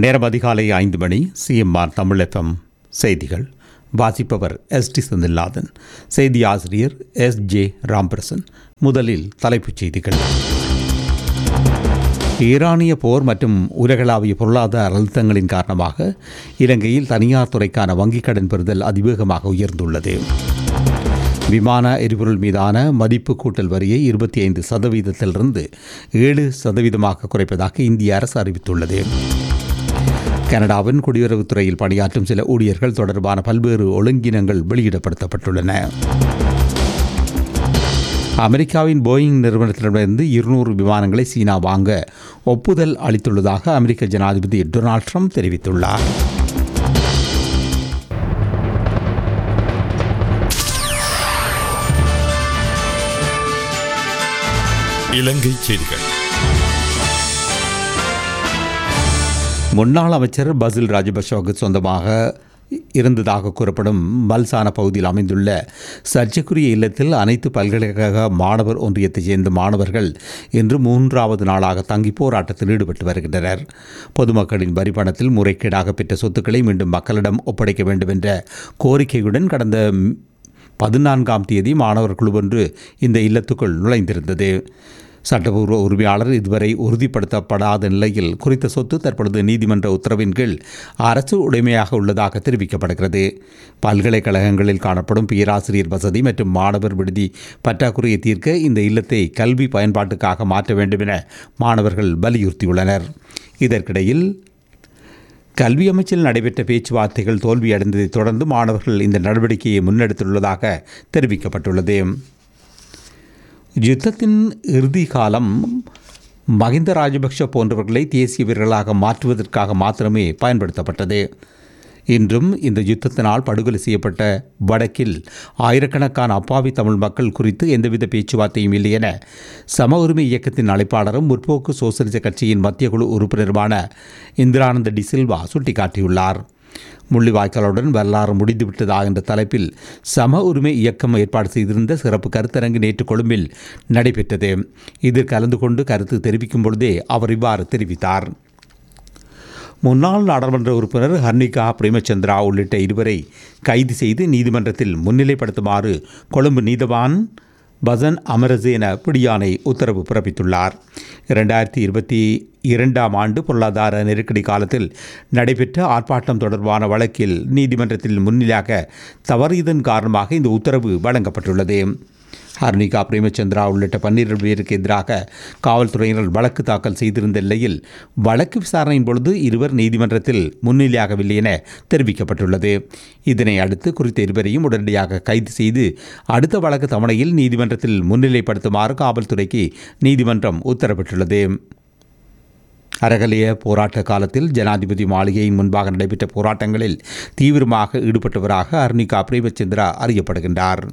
நேரம் அதிகாலை ஐந்து மணி சிஎம்ஆர் தமிழ் எஃப்எம் செய்திகள் வாசிப்பவர் எஸ் டி செந்தில்நாதன் செய்தி ஆசிரியர் எஸ் ஜே ராம்பிரசன் முதலில் தலைப்புச் செய்திகள் ஈரானிய போர் மற்றும் உலகளாவிய பொருளாதார அழுத்தங்களின் காரணமாக இலங்கையில் தனியார் துறைக்கான வங்கிக் கடன் பெறுதல் அதிவேகமாக உயர்ந்துள்ளது விமான எரிபொருள் மீதான மதிப்பு கூட்டல் வரியை இருபத்தி ஐந்து சதவீதத்திலிருந்து ஏழு சதவீதமாக குறைப்பதாக இந்திய அரசு அறிவித்துள்ளது கனடாவின் குடியுறவுத்துறையில் பணியாற்றும் சில ஊழியர்கள் தொடர்பான பல்வேறு ஒழுங்கினங்கள் வெளியிடப்படுத்தப்பட்டுள்ளன அமெரிக்காவின் போயிங் நிறுவனத்திடமிருந்து இருநூறு விமானங்களை சீனா வாங்க ஒப்புதல் அளித்துள்ளதாக அமெரிக்க ஜனாதிபதி டொனால்ட் ட்ரம்ப் தெரிவித்துள்ளார் இலங்கை செய்திகள் முன்னாள் அமைச்சர் பசில் ராஜபக்ஷவுக்கு சொந்தமாக இருந்ததாக கூறப்படும் மல்சான பகுதியில் அமைந்துள்ள சர்ச்சைக்குரிய இல்லத்தில் அனைத்து பல்கலைக்கழக மாணவர் ஒன்றியத்தைச் சேர்ந்த மாணவர்கள் இன்று மூன்றாவது நாளாக தங்கி போராட்டத்தில் ஈடுபட்டு வருகின்றனர் பொதுமக்களின் வரி பணத்தில் முறைகேடாக பெற்ற சொத்துக்களை மீண்டும் மக்களிடம் ஒப்படைக்க வேண்டும் என்ற கோரிக்கையுடன் கடந்த பதினான்காம் தேதி மாணவர் குழு ஒன்று இந்த இல்லத்துக்குள் நுழைந்திருந்தது சட்டப்பூர்வ உரிமையாளர் இதுவரை உறுதிப்படுத்தப்படாத நிலையில் குறித்த சொத்து தற்பொழுது நீதிமன்ற உத்தரவின் கீழ் அரசு உடைமையாக உள்ளதாக தெரிவிக்கப்படுகிறது பல்கலைக்கழகங்களில் காணப்படும் பேராசிரியர் வசதி மற்றும் மாணவர் விடுதி பற்றாக்குறையை தீர்க்க இந்த இல்லத்தை கல்வி பயன்பாட்டுக்காக மாற்ற வேண்டும் என மாணவர்கள் வலியுறுத்தியுள்ளனர் இதற்கிடையில் கல்வி அமைச்சில் நடைபெற்ற பேச்சுவார்த்தைகள் தோல்வியடைந்ததைத் தொடர்ந்து மாணவர்கள் இந்த நடவடிக்கையை முன்னெடுத்துள்ளதாக தெரிவிக்கப்பட்டுள்ளது யுத்தத்தின் இறுதி காலம் மஹிந்த ராஜபக்ஷ போன்றவர்களை தேசிய வீரர்களாக மாற்றுவதற்காக மாத்திரமே பயன்படுத்தப்பட்டது இன்றும் இந்த யுத்தத்தினால் படுகொலை செய்யப்பட்ட வடக்கில் ஆயிரக்கணக்கான அப்பாவி தமிழ் மக்கள் குறித்து எந்தவித பேச்சுவார்த்தையும் இல்லை என சம உரிமை இயக்கத்தின் அழைப்பாளரும் முற்போக்கு சோசலிச கட்சியின் மத்திய குழு உறுப்பினருமான இந்திரானந்த டி சில்வா சுட்டிக்காட்டியுள்ளார் முள்ளிவாய்க்காலுடன் வரலாறு முடிந்துவிட்டதா என்ற தலைப்பில் சம உரிமை இயக்கம் ஏற்பாடு செய்திருந்த சிறப்பு கருத்தரங்கு நேற்று கொழும்பில் நடைபெற்றது இதில் கலந்து கொண்டு கருத்து தெரிவிக்கும் பொழுதே அவர் இவ்வாறு தெரிவித்தார் முன்னாள் நாடாளுமன்ற உறுப்பினர் ஹர்னிகா பிரேமச்சந்திரா உள்ளிட்ட இருவரை கைது செய்து நீதிமன்றத்தில் முன்னிலைப்படுத்துமாறு கொழும்பு நீதவான் பசன் அமரசேன பிடியானை உத்தரவு பிறப்பித்துள்ளார் இரண்டாயிரத்தி இருபத்தி இரண்டாம் ஆண்டு பொருளாதார நெருக்கடி காலத்தில் நடைபெற்ற ஆர்ப்பாட்டம் தொடர்பான வழக்கில் நீதிமன்றத்தில் முன்னிலையாக தவறியதன் காரணமாக இந்த உத்தரவு வழங்கப்பட்டுள்ளது ஹர்னிகா பிரேமச்சந்திரா உள்ளிட்ட பன்னிரண்டு பேருக்கு எதிராக காவல்துறையினர் வழக்கு தாக்கல் செய்திருந்த நிலையில் வழக்கு விசாரணையின் பொழுது இருவர் நீதிமன்றத்தில் முன்னிலையாகவில்லை என தெரிவிக்கப்பட்டுள்ளது இதனை அடுத்து குறித்த இருவரையும் உடனடியாக கைது செய்து அடுத்த வழக்கு தவணையில் நீதிமன்றத்தில் முன்னிலைப்படுத்துமாறு காவல்துறைக்கு நீதிமன்றம் உத்தரவிட்டுள்ளது அரகலிய போராட்ட காலத்தில் ஜனாதிபதி மாளிகையின் முன்பாக நடைபெற்ற போராட்டங்களில் தீவிரமாக ஈடுபட்டவராக அர்னிகா பிரேமச்சந்திரா அறியப்படுகின்றார்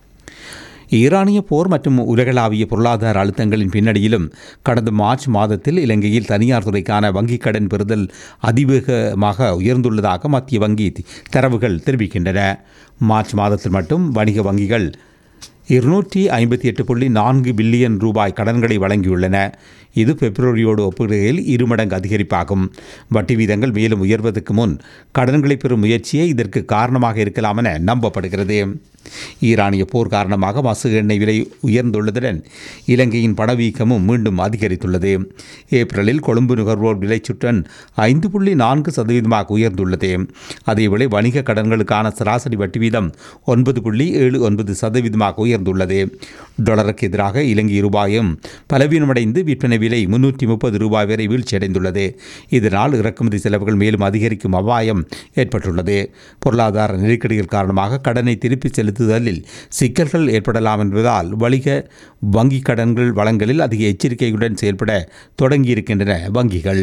ஈரானிய போர் மற்றும் உலகளாவிய பொருளாதார அழுத்தங்களின் பின்னணியிலும் கடந்த மார்ச் மாதத்தில் இலங்கையில் தனியார் துறைக்கான வங்கிக் கடன் பெறுதல் அதிவேகமாக உயர்ந்துள்ளதாக மத்திய வங்கி தரவுகள் தெரிவிக்கின்றன மார்ச் மாதத்தில் மட்டும் வணிக வங்கிகள் இருநூற்றி ஐம்பத்தி எட்டு புள்ளி நான்கு பில்லியன் ரூபாய் கடன்களை வழங்கியுள்ளன இது பிப்ரவரியோடு ஒப்பிடுகையில் இருமடங்கு அதிகரிப்பாகும் வட்டி வீதங்கள் மேலும் உயர்வதற்கு முன் கடன்களை பெறும் முயற்சியே இதற்கு காரணமாக இருக்கலாம் என நம்பப்படுகிறது ஈரானிய போர் காரணமாக மசு எண்ணெய் விலை உயர்ந்துள்ளதுடன் இலங்கையின் பணவீக்கமும் மீண்டும் அதிகரித்துள்ளது ஏப்ரலில் கொழும்பு நுகர்வோர் விலைச்சுற்றன் ஐந்து புள்ளி நான்கு சதவீதமாக உயர்ந்துள்ளது அதேவேளை வணிக கடன்களுக்கான சராசரி வட்டி வீதம் ஒன்பது புள்ளி ஏழு ஒன்பது சதவீதமாக உயர்ந்துள்ளது டாலருக்கு எதிராக இலங்கை ரூபாயும் பலவீனமடைந்து விற்பனை விலை முன்னூற்றி முப்பது ரூபாய் வரை வீழ்ச்சியடைந்துள்ளது இதனால் இறக்குமதி செலவுகள் மேலும் அதிகரிக்கும் அபாயம் ஏற்பட்டுள்ளது பொருளாதார நெருக்கடிகள் காரணமாக கடனை திருப்பி செலுத்துதலில் சிக்கல்கள் ஏற்படலாம் என்பதால் வணிக வங்கிக் கடன்கள் வளங்களில் அதிக எச்சரிக்கையுடன் செயல்பட தொடங்கியிருக்கின்றன வங்கிகள்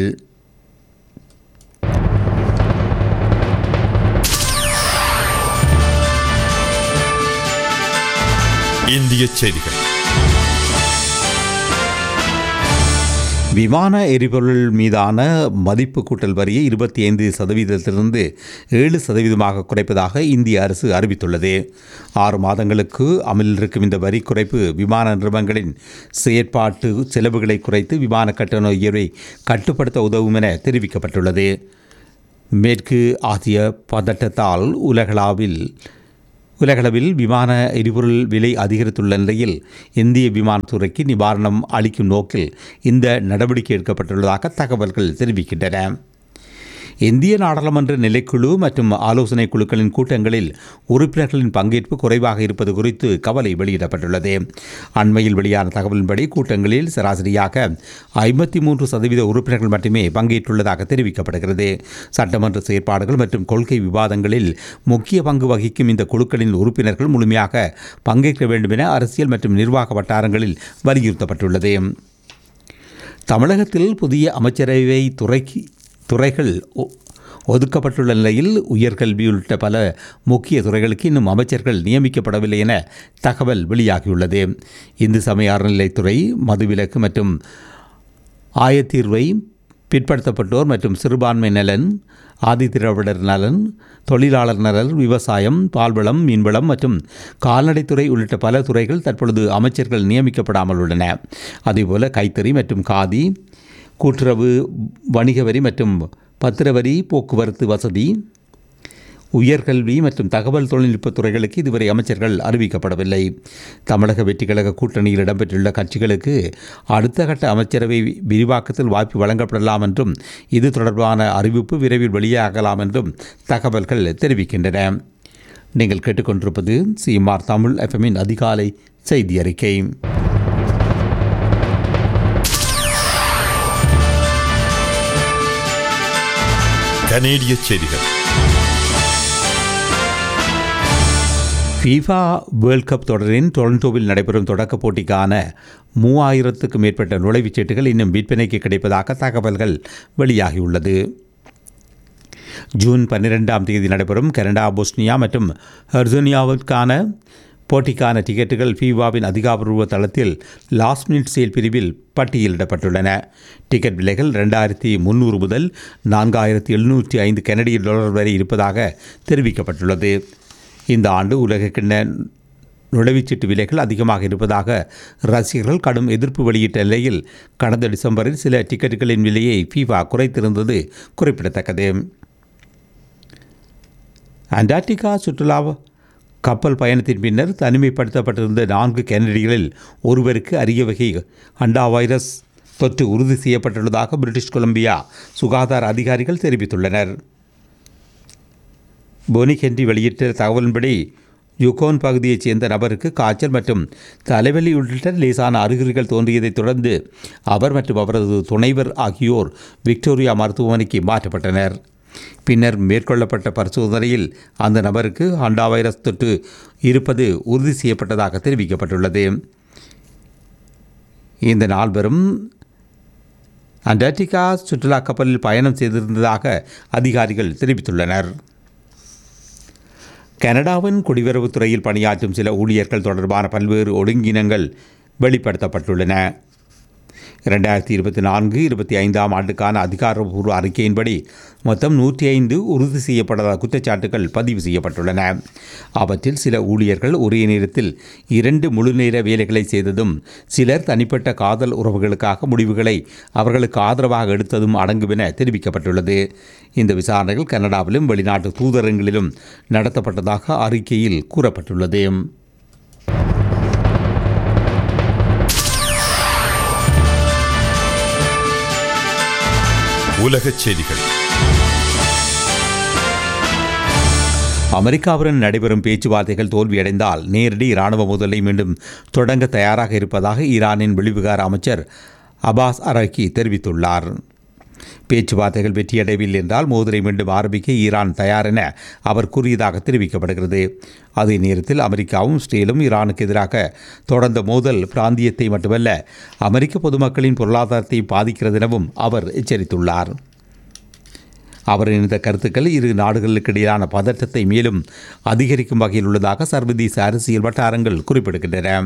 இந்திய செய்திகள் விமான எரிபொருள் மீதான மதிப்பு கூட்டல் வரியை இருபத்தி ஐந்து சதவீதத்திலிருந்து ஏழு சதவீதமாக குறைப்பதாக இந்திய அரசு அறிவித்துள்ளது ஆறு மாதங்களுக்கு அமலில் இருக்கும் இந்த வரி குறைப்பு விமான நிறுவனங்களின் செயற்பாட்டு செலவுகளை குறைத்து விமான கட்டண உயர்வை கட்டுப்படுத்த உதவும் என தெரிவிக்கப்பட்டுள்ளது மேற்கு ஆசிய பதட்டத்தால் உலகளாவில் உலகளவில் விமான எரிபொருள் விலை அதிகரித்துள்ள நிலையில் இந்திய விமானத்துறைக்கு நிவாரணம் அளிக்கும் நோக்கில் இந்த நடவடிக்கை எடுக்கப்பட்டுள்ளதாக தகவல்கள் தெரிவிக்கின்றன இந்திய நாடாளுமன்ற நிலைக்குழு மற்றும் ஆலோசனை குழுக்களின் கூட்டங்களில் உறுப்பினர்களின் பங்கேற்பு குறைவாக இருப்பது குறித்து கவலை வெளியிடப்பட்டுள்ளது அண்மையில் வெளியான தகவலின்படி கூட்டங்களில் சராசரியாக ஐம்பத்தி மூன்று சதவீத உறுப்பினர்கள் மட்டுமே பங்கேற்றுள்ளதாக தெரிவிக்கப்படுகிறது சட்டமன்ற செயற்பாடுகள் மற்றும் கொள்கை விவாதங்களில் முக்கிய பங்கு வகிக்கும் இந்த குழுக்களின் உறுப்பினர்கள் முழுமையாக பங்கேற்க வேண்டும் என அரசியல் மற்றும் நிர்வாக வட்டாரங்களில் வலியுறுத்தப்பட்டுள்ளது தமிழகத்தில் புதிய அமைச்சரவை துறைக்கு துறைகள் ஒ- ஒதுக்கப்பட்டுள்ள நிலையில் உயர்கல்வி உள்ளிட்ட பல முக்கிய துறைகளுக்கு இன்னும் அமைச்சர்கள் நியமிக்கப்படவில்லை என தகவல் வெளியாகியுள்ளது இந்து சமய அறநிலைத்துறை மதுவிலக்கு மற்றும் ஆயத்தீர்வை பிற்படுத்தப்பட்டோர் மற்றும் சிறுபான்மை நலன் ஆதிதிராவிடர் நலன் தொழிலாளர் நலன் விவசாயம் பால்வளம் மீன்வளம் மற்றும் கால்நடைத்துறை உள்ளிட்ட பல துறைகள் தற்பொழுது அமைச்சர்கள் நியமிக்கப்படாமல் உள்ளன அதேபோல கைத்தறி மற்றும் காதி கூட்டுறவு வணிக வரி மற்றும் பத்திரவரி போக்குவரத்து வசதி உயர்கல்வி மற்றும் தகவல் தொழில்நுட்பத் துறைகளுக்கு இதுவரை அமைச்சர்கள் அறிவிக்கப்படவில்லை தமிழக வெற்றிக்கழக கூட்டணியில் இடம்பெற்றுள்ள கட்சிகளுக்கு அடுத்த கட்ட அமைச்சரவை விரிவாக்கத்தில் வாய்ப்பு வழங்கப்படலாம் என்றும் இது தொடர்பான அறிவிப்பு விரைவில் வெளியாகலாம் என்றும் தகவல்கள் தெரிவிக்கின்றன நீங்கள் கேட்டுக்கொண்டிருப்பது சிஎம்ஆர் தமிழ் எஃப்எம்மின் அதிகாலை செய்தி அறிக்கை கனேடிய செய்திகள் ஃபீஃபா வேர்ல்ட் கப் தொடரின் டொரண்டோவில் நடைபெறும் தொடக்கப் போட்டிக்கான மூவாயிரத்துக்கும் மேற்பட்ட நுழைவுச் சீட்டுகள் இன்னும் விற்பனைக்கு கிடைப்பதாக தகவல்கள் வெளியாகியுள்ளது ஜூன் பன்னிரெண்டாம் தேதி நடைபெறும் கனடா போஸ்னியா மற்றும் ஹெர்சோனியாவிற்கான போட்டிக்கான டிக்கெட்டுகள் ஃபீவாவின் அதிகாரப்பூர்வ தளத்தில் லாஸ்ட் மினிட் சேல் பிரிவில் பட்டியலிடப்பட்டுள்ளன டிக்கெட் விலைகள் ரெண்டாயிரத்தி முந்நூறு முதல் நான்காயிரத்தி எழுநூற்றி ஐந்து கனடிய டாலர் வரை இருப்பதாக தெரிவிக்கப்பட்டுள்ளது இந்த ஆண்டு உலகக்கிண்ண நுழைவுச்சீட்டு விலைகள் அதிகமாக இருப்பதாக ரசிகர்கள் கடும் எதிர்ப்பு வெளியிட்ட நிலையில் கடந்த டிசம்பரில் சில டிக்கெட்டுகளின் விலையை ஃபீஃபா குறைத்திருந்தது குறிப்பிடத்தக்கது அண்டார்டிகா சுற்றுலா கப்பல் பயணத்தின் பின்னர் தனிமைப்படுத்தப்பட்டிருந்த நான்கு கெனடிகளில் ஒருவருக்கு அரிய வகை அண்டா வைரஸ் தொற்று உறுதி செய்யப்பட்டுள்ளதாக பிரிட்டிஷ் கொலம்பியா சுகாதார அதிகாரிகள் தெரிவித்துள்ளனர் போனி ஹென்றி வெளியிட்ட தகவலின்படி யுகோன் பகுதியைச் சேர்ந்த நபருக்கு காய்ச்சல் மற்றும் தலைவலி உள்ளிட்ட லேசான அறிகுறிகள் தோன்றியதைத் தொடர்ந்து அவர் மற்றும் அவரது துணைவர் ஆகியோர் விக்டோரியா மருத்துவமனைக்கு மாற்றப்பட்டனர் பின்னர் மேற்கொள்ளப்பட்ட பரிசோதனையில் அந்த நபருக்கு ஹண்டா வைரஸ் தொற்று இருப்பது உறுதி செய்யப்பட்டதாக தெரிவிக்கப்பட்டுள்ளது இந்த நால்வரும் அண்டார்டிகா சுற்றுலா கப்பலில் பயணம் செய்திருந்ததாக அதிகாரிகள் தெரிவித்துள்ளனர் கனடாவின் குடிவரவுத் துறையில் பணியாற்றும் சில ஊழியர்கள் தொடர்பான பல்வேறு ஒழுங்கினங்கள் வெளிப்படுத்தப்பட்டுள்ளன இரண்டாயிரத்தி இருபத்தி நான்கு இருபத்தி ஐந்தாம் ஆண்டுக்கான அதிகாரப்பூர்வ அறிக்கையின்படி மொத்தம் நூற்றி ஐந்து உறுதி செய்யப்படாத குற்றச்சாட்டுகள் பதிவு செய்யப்பட்டுள்ளன அவற்றில் சில ஊழியர்கள் ஒரே நேரத்தில் இரண்டு முழுநேர வேலைகளை செய்ததும் சிலர் தனிப்பட்ட காதல் உறவுகளுக்காக முடிவுகளை அவர்களுக்கு ஆதரவாக எடுத்ததும் அடங்கும் என தெரிவிக்கப்பட்டுள்ளது இந்த விசாரணைகள் கனடாவிலும் வெளிநாட்டு தூதரங்களிலும் நடத்தப்பட்டதாக அறிக்கையில் கூறப்பட்டுள்ளது உலகச் செய்திகள் அமெரிக்காவுடன் நடைபெறும் பேச்சுவார்த்தைகள் தோல்வியடைந்தால் நேரடி இராணுவ முதலை மீண்டும் தொடங்க தயாராக இருப்பதாக ஈரானின் வெளிவிகார அமைச்சர் அபாஸ் அரக்கி தெரிவித்துள்ளார் பேச்சுவார்த்தைகள் வெற்றியடையவில்லை என்றால் மோதலை மீண்டும் ஆரம்பிக்க ஈரான் தயார் என அவர் கூறியதாக தெரிவிக்கப்படுகிறது அதே நேரத்தில் அமெரிக்காவும் இஸ்ரேலும் ஈரானுக்கு எதிராக தொடர்ந்த மோதல் பிராந்தியத்தை மட்டுமல்ல அமெரிக்க பொதுமக்களின் பொருளாதாரத்தை பாதிக்கிறது எனவும் அவர் எச்சரித்துள்ளார் அவரின் இந்த கருத்துக்கள் இரு நாடுகளுக்கு இடையிலான பதற்றத்தை மேலும் அதிகரிக்கும் வகையில் உள்ளதாக சர்வதேச அரசியல் வட்டாரங்கள் குறிப்பிடுகின்றன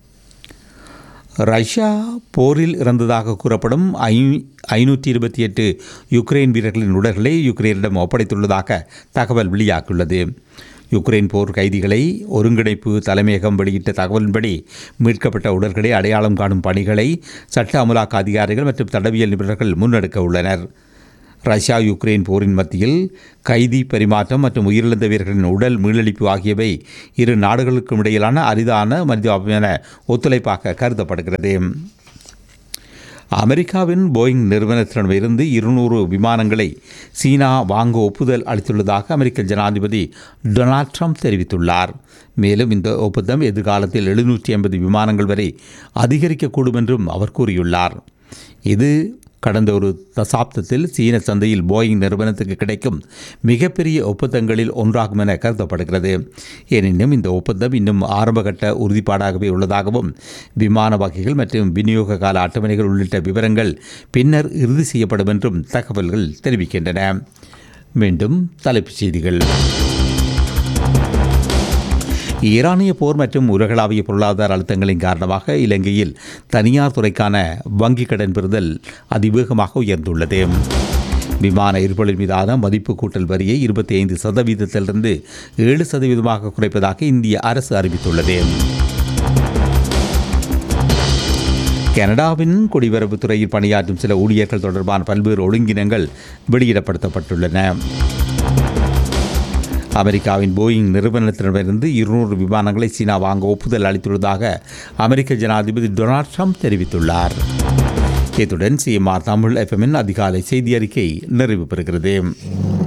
ரஷ்யா போரில் இறந்ததாக கூறப்படும் ஐ ஐநூற்றி இருபத்தி எட்டு யுக்ரைன் வீரர்களின் உடல்களை யுக்ரைனிடம் ஒப்படைத்துள்ளதாக தகவல் வெளியாகியுள்ளது யுக்ரைன் போர் கைதிகளை ஒருங்கிணைப்பு தலைமையகம் வெளியிட்ட தகவலின்படி மீட்கப்பட்ட உடல்களை அடையாளம் காணும் பணிகளை சட்ட அமலாக்க அதிகாரிகள் மற்றும் தடவியல் நிபுணர்கள் முன்னெடுக்க உள்ளனர் ரஷ்யா யுக்ரைன் போரின் மத்தியில் கைதி பரிமாற்றம் மற்றும் உயிரிழந்த வீரர்களின் உடல் மீளளிப்பு ஆகியவை இரு நாடுகளுக்கும் இடையிலான அரிதான மனிதாபிமான ஒத்துழைப்பாக கருதப்படுகிறது அமெரிக்காவின் போயிங் நிறுவனத்திடமிருந்து இருநூறு விமானங்களை சீனா வாங்க ஒப்புதல் அளித்துள்ளதாக அமெரிக்க ஜனாதிபதி டொனால்ட் ட்ரம்ப் தெரிவித்துள்ளார் மேலும் இந்த ஒப்பந்தம் எதிர்காலத்தில் எழுநூற்றி ஐம்பது விமானங்கள் வரை அதிகரிக்கக்கூடும் என்றும் அவர் கூறியுள்ளார் இது கடந்த ஒரு தசாப்தத்தில் சீன சந்தையில் போயிங் நிறுவனத்துக்கு கிடைக்கும் மிகப்பெரிய ஒப்பந்தங்களில் ஒன்றாகும் என கருதப்படுகிறது எனினும் இந்த ஒப்பந்தம் இன்னும் ஆரம்பகட்ட உறுதிப்பாடாகவே உள்ளதாகவும் விமான வகைகள் மற்றும் விநியோக கால அட்டவணைகள் உள்ளிட்ட விவரங்கள் பின்னர் இறுதி செய்யப்படும் என்றும் தகவல்கள் தெரிவிக்கின்றன மீண்டும் தலைப்புச் செய்திகள் ஈரானிய போர் மற்றும் உலகளாவிய பொருளாதார அழுத்தங்களின் காரணமாக இலங்கையில் தனியார் துறைக்கான வங்கிக் கடன் பெறுதல் அதிவேகமாக உயர்ந்துள்ளது விமான எரிபொருள் மீதான மதிப்பு கூட்டல் வரியை இருபத்தி ஐந்து சதவீதத்திலிருந்து ஏழு சதவீதமாக குறைப்பதாக இந்திய அரசு அறிவித்துள்ளது கனடாவின் குடிவரவு துறையில் பணியாற்றும் சில ஊழியர்கள் தொடர்பான பல்வேறு ஒழுங்கினங்கள் வெளியிடப்படுத்தப்பட்டுள்ளன அமெரிக்காவின் போயிங் நிறுவனத்திடமிருந்து இருநூறு விமானங்களை சீனா வாங்க ஒப்புதல் அளித்துள்ளதாக அமெரிக்க ஜனாதிபதி டொனால்ட் ட்ரம்ப் தெரிவித்துள்ளார் இத்துடன் சிஎம்ஆர் தமிழ் எஃப்எம்மின் அதிகாலை செய்தி அறிக்கை நிறைவு பெறுகிறது